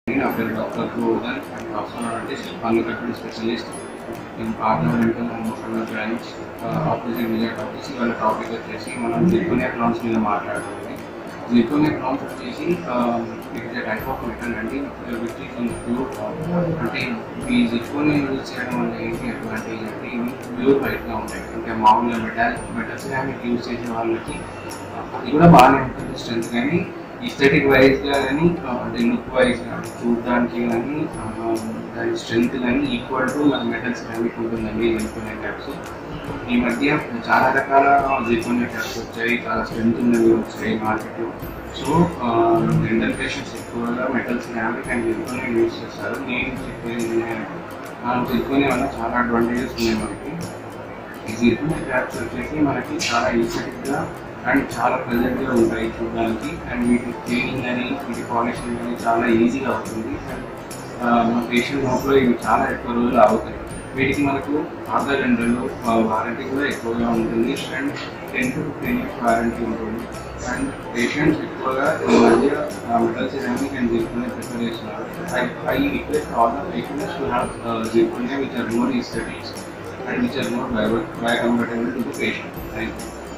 నా పేరు doctor Govardhan and doctor అంటే పన్ను కట్టిన specialist in ornamental and motional branch opposite Vijay topics ఇవాళ టాపిక్ వచ్చేసి మనం జిర్కోనియా క్లాన్స్ మీద మాట్లాడుతుంది జిర్కోనియా క్లాన్స్ వచ్చేసి it is type of metal అండి విచ్ ఈస్ ఇన్ ప్యూర్ అంటే ఈ జిర్కోనియా యూజ్ చేయడం వల్ల ఏంటి అడ్వాంటేజ్ అంటే ఇవి ప్యూర్ వైట్గా ఉంటాయి అంటే మామూలుగా మెటల్ మెటల్స్ కానీ యూజ్ చేసే వాళ్ళకి అది కూడా బాగానే ఉంటుంది స్ట్రెంత్ కానీ ఈస్థెటిక్ వైజ్గా కానీ అంటే లుక్ వైజ్ కానీ చూడడానికి కానీ దాని స్ట్రెంత్ కానీ ఈక్వల్ టు మన మెటల్స్ కానీ ఉంటుందండి జిర్కోనియా క్యాప్స్ ఈ మధ్య చాలా రకాల జిర్కోనియా క్యాప్స్ వచ్చాయి చాలా స్ట్రెంత్ ఉన్నవి వచ్చాయి మార్కెట్లో సో డెంటల్ పేషెంట్స్ ఎక్కువగా మెటల్స్ కానీ అండ్ జిర్కోనియా యూజ్ చేస్తారు నేను చెప్పేది ఏంటంటే జిర్కోనియా వల్ల చాలా అడ్వాంటేజెస్ ఉన్నాయి మనకి ఈ జిర్కోనియా క్యాప్స్ వచ్చేసి మనకి చాలా ఈస్థెటిక్గా అండ్ చాలా ప్రెజెంట్గా ఉంటాయి చూడడానికి అండ్ వీటి క్లీనింగ్ అని వీటి పాలిషింగ్ అని చాలా ఈజీగా అవుతుంది అండ్ మన పేషెంట్ నోట్లో ఇవి చాలా ఎక్కువ రోజులు అవుతాయి వీటికి మనకు ఆధార్ జనరల్లో వారంటీ కూడా ఎక్కువగా ఉంటుంది and ten to fifteen years warranty ఉంటుంది అండ్ పేషెంట్స్ ఎక్కువగా ఈ మధ్య metal ceramic and zirconia prefer చేస్తున్నారు I I request all the patients to have zirconia which are more aesthetics and which are more biocompatible to the patient. Thank you.